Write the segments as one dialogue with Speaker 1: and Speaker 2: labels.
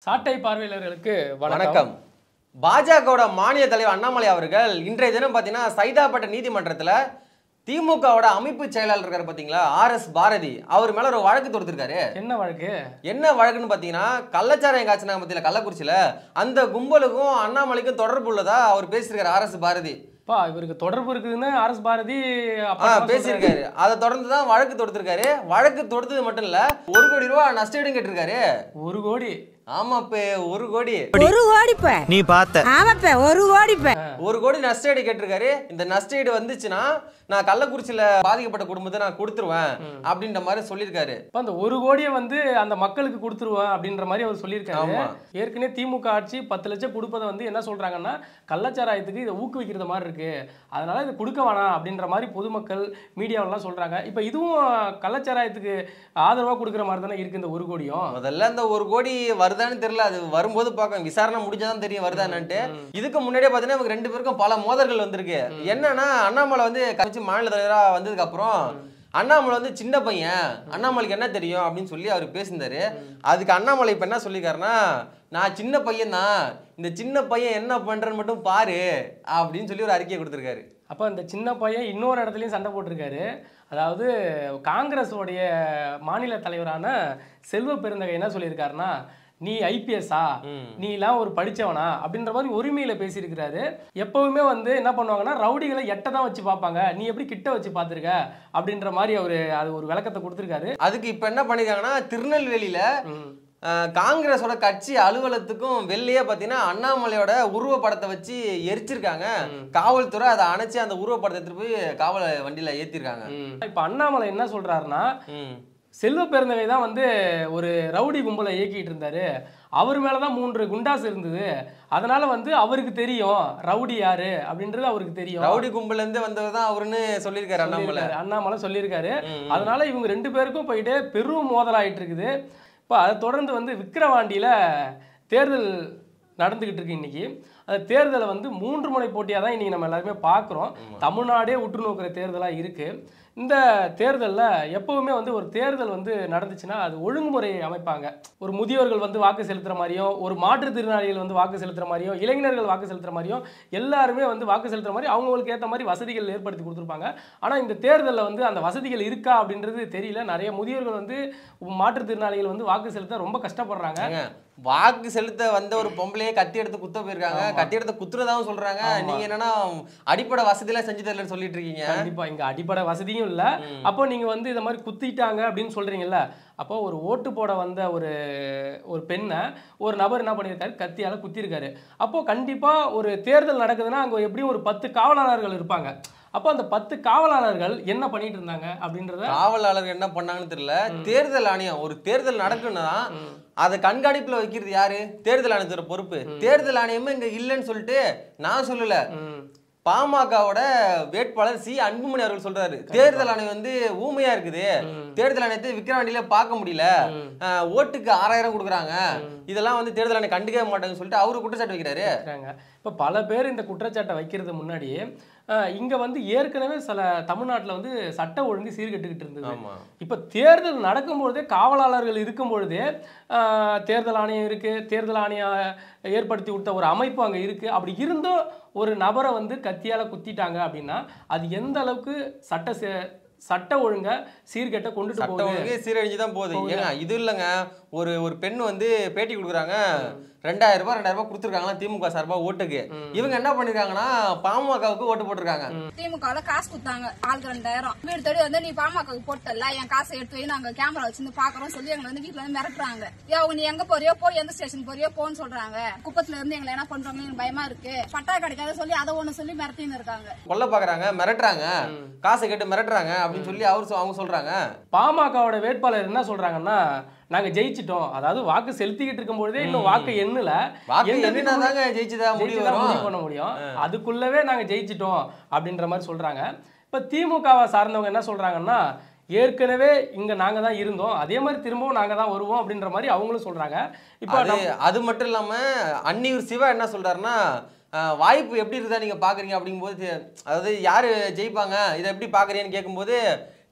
Speaker 1: சாட்டை பார்வையாளர்களுக்கு வணக்கம்
Speaker 2: வணக்கம் பாஜகவோட மாநில தலைவர் அண்ணாமலை அவர்கள் இன்றைய தினம் பார்த்தீங்கன்னா சைதாப்பேட்டை நீதிமன்றத்தில் திமுகவோட அமைப்பு செயலாளர் இருக்காரு பார்த்தீங்களா ஆர் எஸ் பாரதி அவர் மேல ஒரு வழக்கு தொடுத்திருக்காரு
Speaker 1: என்ன வழக்கு
Speaker 2: என்ன வழக்குன்னு பார்த்தீங்கன்னா கள்ளச்சாராயம் காய்ச்சினாங்க மத்தியில் கள்ளக்குறிச்சியில் அந்த கும்பலுக்கும் அண்ணாமலைக்கும் தொடர்பு உள்ளதா அவர் பேசியிருக்காரு ஆர் எஸ் பாரதி
Speaker 1: பா இவருக்கு தொடர்பு இருக்குதுன்னு ஆர் எஸ் பாரதி
Speaker 2: ஆ
Speaker 1: அப்பா சொல்றாரு.
Speaker 2: பேசியிருக்காரு அதை தொடர்ந்து தான் வழக்கு தொடுத்திருக்காரு வழக்கு தொடுத்தது மட்டும் இல்ல ஒரு கோடி ரூபா நஷ்டஈடும் கேட்டிருக்காரு
Speaker 1: ஒரு கோடி
Speaker 2: ஆமாப்பே ஒரு கோடி
Speaker 3: ஒரு கோடிப்ப
Speaker 4: நீ பார்த்த
Speaker 3: ஆமாப்ப ஒரு கோடிப்ப
Speaker 2: ஒரு கோடி நஷ்டஈடு கேட்டிருக்காரு இந்த நஷ்டஈடு வந்துச்சுன்னா நான் கள்ளக்குறிச்சியில பாதிக்கப்பட்ட குடும்பத்தை நான் கொடுத்துருவேன் அப்படின்ற மாதிரி சொல்லியிருக்காரு
Speaker 1: இப்ப அந்த ஒரு கோடியை வந்து அந்த மக்களுக்கு கொடுத்துருவேன் அப்படின்ற மாதிரி அவர் சொல்லியிருக்காரு
Speaker 2: ஆமா.
Speaker 1: ஏற்கனவே திமுக ஆட்சி பத்து லட்சம் கொடுப்பதை வந்து என்ன சொல்றாங்கன்னா கள்ளச்சாராயத்துக்கு இதை ஊக்குவிக்கிறது மாதிரி இருக்கு அதனால இதை கொடுக்க வேணாம் அப்படின்ற மாதிரி பொதுமக்கள் மீடியாவெல்லாம் சொல்றாங்க இப்ப இதுவும் கள்ளச்சாராயத்துக்கு ஆதரவா கொடுக்குற மாதிரி தானே இருக்கு இந்த ஒரு கோடியும்
Speaker 2: முதல்ல இந்த ஒரு கோடி வருதான்னு தெரியல அது வரும்போது பார்க்கலாம் விசாரணை முடிஞ்சாதான் தெரியும் வருதான்னு இதுக்கு முன்னாடியே பார்த்தீங்கன்னா இவங்க ரெண்டு பேருக்கும் பல மோதல்கள் வந்திருக்கு என்னன்னா அண்ணாமலை வந்து கட்சி மாநில தலைவராக வந்ததுக்கு அப்புறம் அண்ணாமலை வந்து சின்ன பையன் அண்ணாமலைக்கு என்ன தெரியும் அப்படின்னு சொல்லி அவர் பேசியிருந்தாரு அதுக்கு அண்ணாமலை இப்போ என்ன சொல்லியிருக்காருன்னா நான் சின்ன பையன் தான் இந்த சின்ன பையன் என்ன பண்றேன்னு மட்டும் பாரு அப்படின்னு சொல்லி ஒரு அறிக்கையை கொடுத்துருக்காரு
Speaker 1: அப்போ இந்த சின்ன பையன் இன்னொரு இடத்துலையும் சண்டை போட்டிருக்காரு அதாவது காங்கிரஸோடைய மாநில தலைவரான செல்வ பெருந்தகை என்ன சொல்லியிருக்காருன்னா நீ ஐபிஎஸ்ஸா நீ எல்லாம் ஒரு படிச்சவனா அப்படின்ற மாதிரி உரிமையில பேசியிருக்கிறாரு எப்பவுமே வந்து என்ன பண்ணுவாங்கன்னா ரவுடிகளை எட்ட தான் வச்சு பார்ப்பாங்க நீ எப்படி கிட்ட வச்சு பார்த்துருக்க அப்படின்ற மாதிரி அவரு அது ஒரு விளக்கத்தை கொடுத்துருக்காரு
Speaker 2: அதுக்கு இப்போ என்ன பண்ணிருக்காங்கன்னா திருநெல்வேலியில
Speaker 1: ம்.
Speaker 2: அஹ், காங்கிரஸோட கட்சி அலுவலகத்துக்கும் வெளியே பார்த்தீங்கன்னா அண்ணாமலையோட உருவப்படத்தை வச்சு எரிச்சிருக்காங்க காவல்துறை அதை அணைச்சு அந்த உருவப்படத்தை எடுத்துட்டு போய் காவல் வண்டியில ஏத்திருக்காங்க
Speaker 1: இப்ப அண்ணாமலை என்ன சொல்றாருன்னா
Speaker 2: ம்.
Speaker 1: செல்வ பெருந்தகை தான் வந்து ஒரு ரவுடி கும்பலை இயக்கிட்டு இருந்தாரு அவர் மேல தான் மூன்று குண்டாஸ் இருந்தது அதனால வந்து அவருக்கு தெரியும் ரவுடி யாரு அப்படின்றது அவருக்கு தெரியும்
Speaker 2: ரவுடி கும்பல்ல இருந்து வந்தவர் தான் அவருன்னு சொல்லியிருக்காரு அண்ணாமலை
Speaker 1: சொல்லியிருக்காரு. அண்ணாமலை சொல்லியிருக்காரு
Speaker 2: ம்.
Speaker 1: அதனால இவங்க ரெண்டு பேருக்கும் போயிட்டு பெரும் மோதல் ஆயிட்டு இருக்குது இப்போ அதை தொடர்ந்து வந்து விக்கிரவாண்டியில தேர்தல் நடந்துகிட்டு இருக்கு இன்னைக்கு அந்த தேர்தலை வந்து மூன்று முனை போட்டியாக தான் இன்னைக்கு நம்ம எல்லாருமே பார்க்குறோம் தமிழ்நாடே உற்று நோக்கிற தேர்தலாக இருக்கு இந்த தேர்தலில் எப்பவுமே வந்து ஒரு தேர்தல் வந்து நடந்துச்சுன்னா அது ஒழுங்குமுறை அமைப்பாங்க ஒரு முதியோர்கள் வந்து வாக்கு செலுத்துற மாதிரியும் ஒரு மாற்றுத்திறனாளிகள் வந்து வாக்கு செலுத்துற மாதிரியும் இளைஞர்கள் வாக்கு செலுத்துற மாதிரியும் எல்லாருமே வந்து வாக்கு செலுத்துற மாதிரி அவங்களுக்கு ஏற்ற மாதிரி வசதிகள் ஏற்படுத்தி கொடுத்துருப்பாங்க ஆனால் இந்த தேர்தலில் வந்து அந்த வசதிகள் இருக்கா அப்படின்றது தெரியல நிறைய முதியோர்கள் வந்து மாற்றுத்திறனாளிகள் வந்து வாக்கு செலுத்த ரொம்ப கஷ்டப்படுறாங்க
Speaker 2: ஏங்க, வாக்கு செலுத்த வந்த ஒரு பொம்பளையே கத்தி எடுத்து குத்த போயிருக்காங்க கத்தி எடுத்து குத்துறதாவும் சொல்றாங்க நீங்க என்னன்னா அடிப்படை வசதியெல்லாம் செஞ்சு தரலன்னு சொல்லிட்டு இருக்கீங்க
Speaker 1: கண்டிப்பா இங்க அடிப்படை வசதியும் இல்ல அப்போ நீங்க வந்து இந்த மாதிரி குத்திட்டாங்க அப்படின்னு சொல்றீங்கல்ல அப்போ ஒரு ஓட்டு போட வந்த ஒரு ஒரு பெண்ணை ஒரு நபர் என்ன பண்ணியிருக்காரு கத்தியால குத்திருக்காரு அப்போ கண்டிப்பா ஒரு தேர்தல் நடக்குதுன்னா அங்க எப்படியும் ஒரு பத்து காவலாளர்கள் இருப்பாங்க அப்போ அந்த பத்து காவலாளர்கள் என்ன பண்ணிட்டு இருந்தாங்க அப்படின்றத
Speaker 2: காவலாளர்கள் என்ன பண்ணாங்கன்னு தெரியல தேர்தல் ஆணையம் ஒரு தேர்தல் நடக்குன்னா அதை கண்காணிப்புல வைக்கிறது யாரு தேர்தல் ஆணையத்தோட பொறுப்பு தேர்தல் ஆணையமே இங்க இல்லைன்னு சொல்லிட்டு நான் சொல்லல
Speaker 1: ம்.
Speaker 2: பாமகவோட வேட்பாளர் சி அன்புமணி அவர்கள் சொல்றாரு தேர்தல் ஆணையம் வந்து ஊமையா இருக்குது தேர்தல் ஆணையத்தை விக்கிரவாண்டியில பார்க்க முடியல அஹ், ஓட்டுக்கு ஆறாயிரம் கொடுக்குறாங்க இதெல்லாம் வந்து தேர்தல் ஆணையம் கண்டுக்கவே மாட்டாங்கன்னு சொல்லிட்டு அவரு குற்றச்சாட்டு வைக்கிறாரு
Speaker 1: இருக்கிறாங்க இப்போ பல பேர் இந்த குற்றச்சாட்டை வைக்கிறது முன்னாடி அஹ், இங்க வந்து ஏற்கனவே சில தமிழ்நாட்டுல வந்து சட்ட ஒழுங்கு சீர்கெட்டுக்கிட்டு இருந்தது
Speaker 2: ஆமா
Speaker 1: இப்போ தேர்தல் நடக்கும்பொழுதே காவலாளர்கள் இருக்கும் பொழுதே ஆஹ், தேர்தல் ஆணையம் இருக்கு தேர்தல் ஆணையம் ஏற்படுத்தி விட்ட ஒரு அமைப்பு அங்க இருக்கு அப்படி இருந்தும் ஒரு நபரை வந்து கத்தியால குத்திட்டாங்க அப்படின்னா அது எந்த அளவுக்கு சட்ட சே- சட்ட ஒழுங்க சீர்கெட்ட கொண்டுட்டு
Speaker 2: சட்டம்
Speaker 1: போகுது
Speaker 2: ஒழுங்கு சீரழிஞ்சு தான் போகுது ஏங்க இது இல்லைங்க ஒரு ஒரு பெண் வந்து பேட்டி கொடுக்குறாங்க ரெண்டாயிரம் ரூபாய் ரெண்டாயிரம் ரூபாய் கொடுத்துருக்காங்களா திமுக சார்பா ஓட்டுக்கு இவங்க என்ன பண்ணிருக்காங்கன்னா பாமகவுக்கு ஓட்டு போட்டிருக்காங்க
Speaker 5: திமுகல காசு கொடுத்தாங்க ஆளுக்கு ரெண்டாயிரம் வீடு தேடி வந்து நீ பாமகக்கு போட்டல என் காசை எடுத்து போய் நாங்க கேமரா வச்சிருந்து பாக்குறோம் சொல்லி எங்களை வந்து வீட்டுல வந்து மிரட்டுறாங்க ஏ அவங்க நீ எங்க போறியோ போய் எந்த ஸ்டேஷன் போறியோ போன்னு சொல்றாங்க குப்பத்துல இருந்து எங்களை என்ன பண்றாங்க எனக்கு பயமா இருக்கு பட்டா கிடைக்காத சொல்லி அதை ஒண்ணு சொல்லி மிரட்டின்னு இருக்காங்க
Speaker 2: கொல்ல பாக்குறாங்க மிரட்டுறாங்க காசை கேட்டு மிரட்டுறாங்க அப்படின்னு சொல்லி அவர் சொ- அவங்க சொல்றாங்க
Speaker 1: பாமகவோட வேட்பாளர் என்ன சொல்றாங்கன்னா நாங்க ஜெயிச்சிட்டோம் அதாவது வாக்கு செலுத்திக்கிட்டு இருக்கும் பொழுதே இன்னும் வாக்கு எண்ணல
Speaker 2: வாக்கு
Speaker 1: எண்ணதுக்கு
Speaker 2: எண்ணினா தாங்க ஜெயிச்சுதா முடிவு
Speaker 1: ஜெயிச்சுதான்
Speaker 2: வரும்
Speaker 1: முடிவு பண்ண முடியும் அதுக்குள்ளவே நாங்க ஜெயிச்சிட்டோம் அப்படின்ற மாதிரி சொல்றாங்க இப்ப திமுகவை சார்ந்தவங்க என்ன சொல்றாங்கன்னா ஏற்கனவே இங்க நாங்க தான் இருந்தோம் அதே மாதிரி திரும்பவும் நாங்க தான் வருவோம் அப்படின்ற மாதிரி அவங்களும் சொல்றாங்க இப்போ
Speaker 2: அது அது மட்டும் இல்லாம அன்னியூர் சிவா என்ன சொல்றாருன்னா அஹ், வாய்ப்பு எப்படி இருக்குதா நீங்க பாக்குறீங்க அப்படிங்கும்போது அதாவது யாரு ஜெயிப்பாங்க இதை எப்படி பாக்குறீங்கன்னு கேட்கும்போது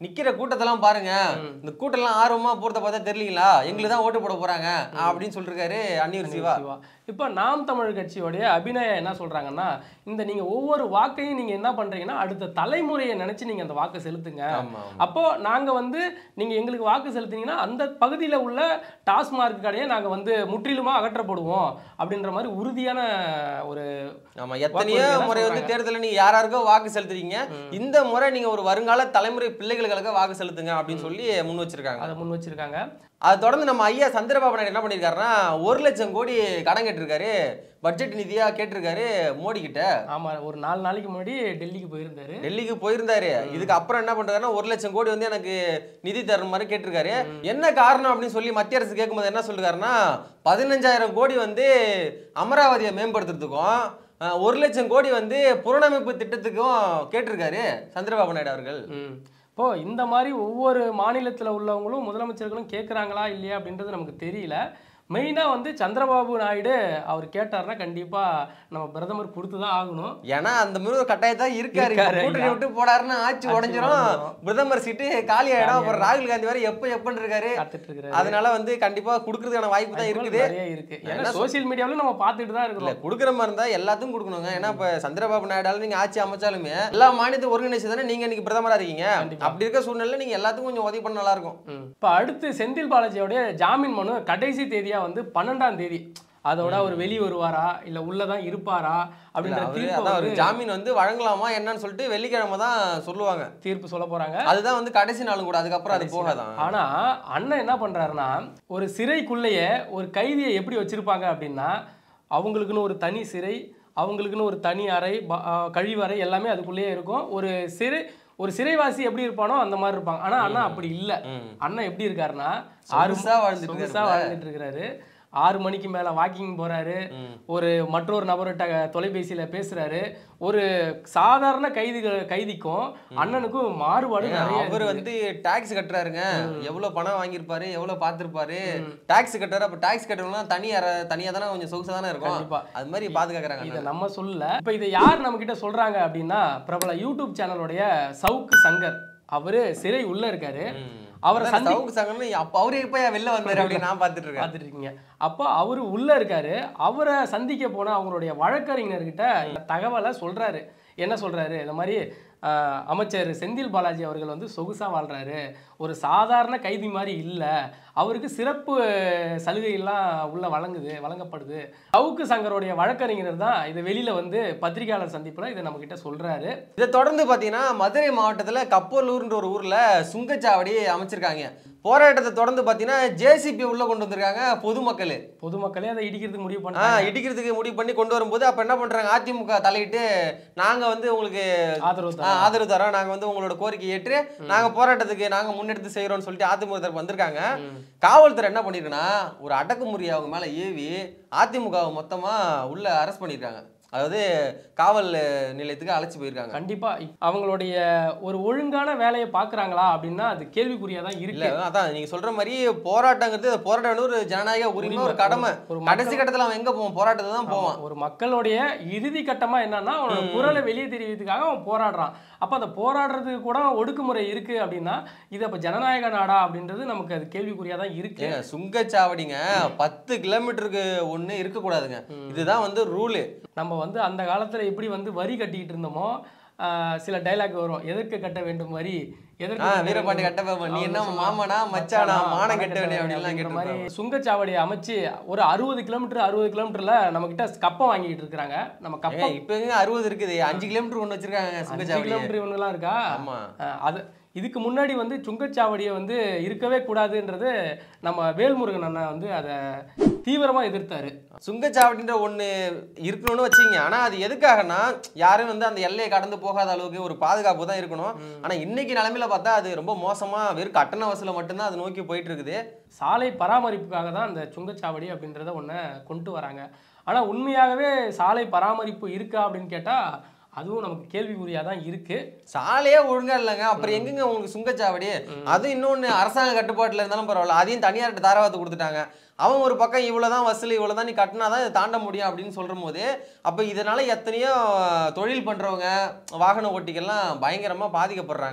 Speaker 2: நிக்கிற கூட்டத்தெல்லாம் பாருங்க இந்த கூட்டம்லாம் ஆர்வமா போறத பார்த்தா தெரியலீங்களா எங்களுக்கு தான் ஓட்டு போட போறாங்க அப்படின்னு சொல்லிருக்காரு அன்னியூர் சிவா
Speaker 1: சிவா இப்போ நாம் தமிழர் கட்சியோடைய அபிநயா என்ன சொல்றாங்கன்னா இந்த நீங்க ஒவ்வொரு வாக்கையும் நீங்க என்ன பண்றீங்கன்னா அடுத்த தலைமுறையை நினைச்சு நீங்க அந்த வாக்கை செலுத்துங்க
Speaker 2: ஆமா
Speaker 1: அப்போ நாங்க வந்து நீங்க எங்களுக்கு வாக்கு செலுத்தினீங்கன்னா அந்த பகுதியில உள்ள டாஸ்மார்க் கடையை நாங்க வந்து முற்றிலுமா அகற்றப்படுவோம் அப்படின்ற மாதிரி உறுதியான ஒரு
Speaker 2: ஆமா எத்தனையோ
Speaker 1: வாக்குறுதி
Speaker 2: முறை வந்து
Speaker 1: சொல்றாங்க.
Speaker 2: தேர்தலில் நீங்க யாராருக்கோ வாக்கு செலுத்துறீங்க இந்த முறை நீங்க ஒரு வருங்கால தலைமுறை பிள்ளைகளுக்காக வாக்கு செலுத்துங்க அப்படின்னு சொல்லி முன் வச்சிருக்காங்க
Speaker 1: அதை முன் வச்சிருக்காங்க
Speaker 2: அது தொடர்ந்து நம்ம ஐயா சந்திரபாபு நாயுடு என்ன பண்ணிருக்காருன்னா ஒரு லட்சம் கோடி கடன் கேட்டிருக்காரு பட்ஜெட் நிதியா கேட்டிருக்காரு மோடி கிட்ட
Speaker 1: ஆமா ஒரு நாலு நாளைக்கு முன்னாடி டெல்லிக்கு போயிருந்தாரு
Speaker 2: டெல்லிக்கு போயிருந்தாரு இதுக்கு அப்புறம் என்ன பண்றாருன்னா ஒரு லட்சம் கோடி வந்து எனக்கு நிதி தர மாதிரி கேட்டிருக்காரு என்ன காரணம் அப்படின்னு சொல்லி மத்திய அரசு கேட்கும்போது என்ன சொல்லிருக்காருன்னா பதினஞ்சாயிரம் கோடி வந்து அமராவதியை மேம்படுத்துறதுக்கும் அஹ், ஒரு லட்சம் கோடி வந்து புனரமைப்பு திட்டத்துக்கும் கேட்டிருக்காரு சந்திரபாபு நாயுடு அவர்கள்
Speaker 1: ம். இப்போ இந்த மாதிரி ஒவ்வொரு மாநிலத்தில் உள்ளவங்களும் முதலமைச்சர்களும் கேட்குறாங்களா இல்லையா அப்படின்றது நமக்கு தெரியல மெயினாக வந்து சந்திரபாபு நாயுடு அவர் கேட்டார்னா கண்டிப்பாக நம்ம பிரதமர் கொடுத்து தான் ஆகணும்
Speaker 2: ஏன்னா அந்த மாதிரி ஒரு கட்டாயத்தா இருக்காரு இப்ப
Speaker 1: இருக்காரு,
Speaker 2: கூட்டணி
Speaker 1: ஐயா.
Speaker 2: விட்டு போடாருன்னா ஆட்சி
Speaker 1: ஆட்சி
Speaker 2: உடஞ்சிரும்
Speaker 1: உடைஞ்சிரும்.
Speaker 2: பிரதமர் சீட்டு காலி ஆயிடும் அப்புறம் ராகுல் காந்தி வேற எப்ப எப்பன்னு இருக்காரு
Speaker 1: காத்துட்டு இருக்கிறாரு
Speaker 2: அதனால வந்து கண்டிப்பா குடுக்கறதுக்கான வாய்ப்பு தான் இருக்குது
Speaker 1: நிறைய இருக்கு ஏன்னா சோசியல் மீடியாவிலும் நம்ம பார்த்துட்டு தான்
Speaker 2: இல்ல
Speaker 1: இருக்கிறோம்
Speaker 2: குடுக்குற மாதிரி இருந்தா எல்லாத்துக்கும் கொடுக்கணுங்க ஏன்னா இப்ப சந்திரபாபு நாயுடால நீங்க ஆட்சி அமைச்சாலுமே எல்லா மாநிலத்தை ஒருங்கிணைச்சு தானே நீங்க இன்னைக்கு பிரதமரா இருக்கீங்க
Speaker 1: கண்டிப்பா.
Speaker 2: அப்படி இருக்க சூழ்நிலை நீங்க எல்லாத்துக்கும் கொஞ்சம் உதவி பண்ண நல்லா இருக்கும்
Speaker 1: ம். இப்போ அடுத்து செந்தில் பாலாஜியோடைய ஜாமீன் மனு கடைசி தேதியா வந்து பன்னெண்டாம் தேதி அதோட அவர் வெளியே வருவாரா இல்ல உள்ளதான் இருப்பாரா
Speaker 2: இல்ல,
Speaker 1: அப்படின்ற
Speaker 2: அவரு
Speaker 1: தீர்ப்பு
Speaker 2: அதான் ஒரு
Speaker 1: வந்து
Speaker 2: ஜாமீன் வந்து வழங்கலாமா என்னன்னு சொல்லிட்டு வெள்ளிக்கிழமை தான் சொல்லுவாங்க
Speaker 1: தீர்ப்பு சொல்ல போறாங்க
Speaker 2: அதுதான் வந்து கடைசி நாளும் கூட அதுக்கப்புறம் அது போகாதான்
Speaker 1: ஆனா அண்ணன் என்ன பண்றாருன்னா ஒரு சிறைக்குள்ளேயே ஒரு கைதியை எப்படி வச்சிருப்பாங்க அப்படின்னா அவங்களுக்குன்னு ஒரு தனி சிறை அவங்களுக்குன்னு ஒரு தனி அறை ப- ஆ, கழிவறை எல்லாமே அதுக்குள்ளேயே இருக்கும் ஒரு சிறை ஒரு சிறைவாசி எப்படி இருப்பானோ அந்த மாதிரி இருப்பாங்க ஆனா அண்ணா அப்படி இல்ல
Speaker 2: ம்.
Speaker 1: அண்ணன் எப்படி இருக்காருன்னா ஆறு
Speaker 2: சொகுசா வாழ்ந்துட்டு
Speaker 1: சொகுசா
Speaker 2: இருக்காருல்ல.
Speaker 1: வாழ்ந்துட்டு இருக்கிறாரு ஆறு மணிக்கு மேல வாக்கிங் போறாரு ஒரு மற்றொரு நபர்கிட்ட தொலைபேசியில பேசுறாரு ஒரு சாதாரண கைதிகள் கைதிக்கும் அண்ணனுக்கும் மாறுபாடு நிறைய
Speaker 2: அவர்
Speaker 1: இருக்குது.
Speaker 2: வந்து டாக்ஸ் கட்டுறாருங்க எவ்வளவு பணம் வாங்கியிருப்பாரு எவ்வளவு பார்த்திருப்பாரு டாக்ஸ் கட்டுறாரு அப்ப டாக்ஸ் கட்டணும்னா தனி அறை தனியா தானே கொஞ்சம் சொகுசா தானே இருக்கும்
Speaker 1: கண்டிப்பா.
Speaker 2: அது மாதிரி பாதுகாக்கிறாங்க
Speaker 1: இதை நம்ம சொல்லல இப்போ இதை யார் நம்ம கிட்ட சொல்றாங்க அப்படின்னா பிரபல யூடியூப் சேனலுடைய சவுக்கு சங்கர் அவரு சிறை உள்ள இருக்காரு அவரை
Speaker 2: அதான்
Speaker 1: சந்தி
Speaker 2: சவுக்கு சங்கம்னு அப்ப அவரு எப்ப வெளில வந்தாரு அப்படின்னு நான் பார்த்துட்டு இருக்கேன்
Speaker 1: பார்த்துட்டு இருக்கீங்க அப்போ அவரு உள்ள இருக்காரு அவரை சந்திக்க போன அவங்களுடைய வழக்கறிஞர்கிட்ட இந்த தகவலை சொல்றாரு என்ன சொல்றாரு இந்த மாதிரி ஆஹ், அமைச்சர் செந்தில் பாலாஜி அவர்கள் வந்து சொகுசா வாழ்றாரு ஒரு சாதாரண கைதி மாதிரி இல்லை அவருக்கு சிறப்பு சலுகையெல்லாம் உள்ள வழங்குது வழங்கப்படுது சவுக்கு சங்கருடைய வழக்கறிஞர் தான் இதை வெளியில வந்து பத்திரிகையாளர் சந்திப்புல இதை நம்ம கிட்ட சொல்றாரு
Speaker 2: இதை தொடர்ந்து பாத்தீங்கன்னா மதுரை மாவட்டத்துல கப்பலூர்ன்ற ஒரு ஊர்ல சுங்கச்சாவடி அமைச்சிருக்காங்க போராட்டத்தை தொடர்ந்து பாத்தீங்கன்னா ஜேசிபி உள்ள கொண்டு வந்திருக்காங்க பொதுமக்கள்
Speaker 1: பொதுமக்களே அதை இடிக்கிறதுக்கு முடிவு
Speaker 2: ஆ
Speaker 1: பண்ணாங்க
Speaker 2: இடிக்கிறதுக்கு முடிவு பண்ணி கொண்டு வரும்போது அப்ப என்ன பண்றாங்க அதிமுக தலையிட்டு நாங்க வந்து உங்களுக்கு
Speaker 1: ஆதரவு
Speaker 2: ஆ,
Speaker 1: தரோம்.
Speaker 2: ஆதரவு தரோம் நாங்க வந்து உங்களோட கோரிக்கை ஏற்று நாங்க போராட்டத்துக்கு நாங்க முன்னெடுத்து செய்யறோம்னு சொல்லிட்டு அதிமுக தரப்பு வந்திருக்காங்க காவல்துறை என்ன பண்ணிருக்குன்னா ஒரு அடக்குமுறை அவங்க மேல ஏவி அதிமுக மொத்தமா உள்ள அரெஸ்ட் பண்ணிருக்காங்க அதாவது காவல் நிலையத்துக்கு அழைச்சு போயிருக்காங்க
Speaker 1: கண்டிப்பா இப்- அவங்களுடைய ஒரு ஒழுங்கான வேலையை பாக்குறாங்களா அப்படின்னா அது கேள்விக்குறியா தான்
Speaker 2: இல்ல
Speaker 1: இருக்கு
Speaker 2: அதான் நீங்க சொல்ற மாதிரி போராட்டங்கிறது அது போராட்டம் வந்து ஒரு ஜனநாயக உரிமை ஒரு கடமை
Speaker 1: ஒரு
Speaker 2: கடைசி கட்டத்துல அவன் எங்க போவான் போராட்டத்தை தான் போவான்
Speaker 1: ஒரு மக்களுடைய இறுதி கட்டமா என்னன்னா அவனோட குரலை வெளியே தெரிவிக்கிறதுக்காக அவன் போராடுறான் அப்ப அந்த போராடுறதுக்கு கூட ஒடுக்குமுறை இருக்கு அப்படின்னா இது அப்ப ஜனநாயக நாடா அப்படின்றது நமக்கு அது கேள்விக்குறியா தான் இருக்கு
Speaker 2: ஏங்க சுங்கச்சாவடிங்க பத்து கிலோமீட்டருக்கு ஒண்ணு இருக்கக்கூடாதுங்க இதுதான் வந்து ரூலு
Speaker 1: நம்ம வந்து அந்த காலத்துல எப்படி வந்து வரி கட்டிக்கிட்டு இருந்தோமோ ஆஹ், சில டைலாக் வரும் எதற்கு கட்ட வேண்டும் வரி எதற்கு
Speaker 2: ஆ,
Speaker 1: கட்ட
Speaker 2: வீரபாண்டி
Speaker 1: வேண்டும்?
Speaker 2: கட்டபொம்மன், நீ
Speaker 1: அவன்
Speaker 2: என்ன
Speaker 1: சொல்லுவான்,
Speaker 2: மாமனா, மச்சானா, மானம் கெட்டவனே
Speaker 1: கெட்டவனே
Speaker 2: அப்படின்லாம்
Speaker 1: அப்படின்ற மாதிரி
Speaker 2: கேட்டிருப்பாங்க.
Speaker 1: சுங்கச்சாவடியை அமைச்சு ஒரு அறுபது கிலோமீட்டர் அறுபது கிலோமீட்டர்ல நம்ம கிட்ட கப்பம் வாங்கிட்டு இருக்காங்க நம்ம
Speaker 2: ஏங்க,
Speaker 1: கப்பம்
Speaker 2: இப்ப எங்க அறுபது இருக்குது அஞ்சு கிலோமீட்டர் ஒண்ணு வச்சிருக்காங்க
Speaker 1: அஞ்சு
Speaker 2: சுங்கச்சாவடி
Speaker 1: கிலோமீட்டர் ஒன்றுலாம் இருக்கா
Speaker 2: ஆமா
Speaker 1: அஹ் அது இதுக்கு முன்னாடி வந்து சுங்கச்சாவடியை வந்து இருக்கவே கூடாதுன்றது நம்ம வேல்முருகன் அண்ணா வந்து அதை தீவிரமா எதிர்த்தாரு
Speaker 2: சுங்கச்சாவடின்ற ஒண்ணு இருக்கணும்னு வச்சுங்க ஆனா அது எதுக்காகனா யாரும் வந்து அந்த எல்லையை கடந்து போகாத அளவுக்கு ஒரு பாதுகாப்பு தான் இருக்கணும் ஆனா இன்னைக்கு நிலைமையில பார்த்தா அது ரொம்ப மோசமா வெறும் கட்டண வசூல மட்டும்தான் அது நோக்கி போயிட்டு இருக்குது
Speaker 1: சாலை பராமரிப்புக்காக தான் அந்த சுங்கச்சாவடி அப்படின்றத ஒன்றை கொண்டு வராங்க ஆனால் உண்மையாகவே சாலை பராமரிப்பு இருக்கா அப்படின்னு கேட்டால் அதுவும் நமக்கு கேள்விக்குறியாக தான் இருக்கு
Speaker 2: சாலையே ஒழுங்கா இல்லைங்க அப்புறம் எங்கங்க உங்களுக்கு சுங்கச்சாவடி அது இன்னொன்னு அரசாங்க கட்டுப்பாட்டுல இருந்தாலும் பரவாயில்ல அதையும் தனியார்கிட்ட தாராவத்து கொடுத்துட்டாங்க அவன் ஒரு பக்கம் இவ்வளவுதான் வசூல் இவ்வளவுதான் நீ கட்டினாதான் இதை தாண்ட முடியும் அப்படின்னு சொல்ற போது அப்ப இதனால எத்தனையோ தொழில் பண்றவங்க வாகன ஓட்டிகள்லாம் பயங்கரமா பாதிக்கப்படுறாங்க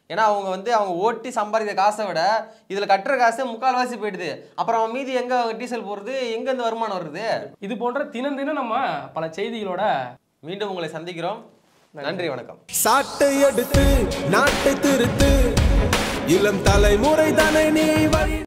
Speaker 2: ஏன்னா அவங்க வந்து அவங்க ஓட்டி சம்பாதிக்கிற காசை விட இதுல கட்டுற காசு முக்கால்வாசி போயிடுது அப்புறம் அவன் மீதி எங்க அவங்க டீசல் போடுறது எங்க இருந்து வருமானம் வருது
Speaker 1: இது போன்ற தினம் தினம் நம்ம பல செய்திகளோட
Speaker 2: மீண்டும் உங்களை சந்திக்கிறோம் நன்றி வணக்கம்
Speaker 4: சாட்டை எடுத்து நாட்டை திருத்து இளம் தலைமுறை தானே நீ வழி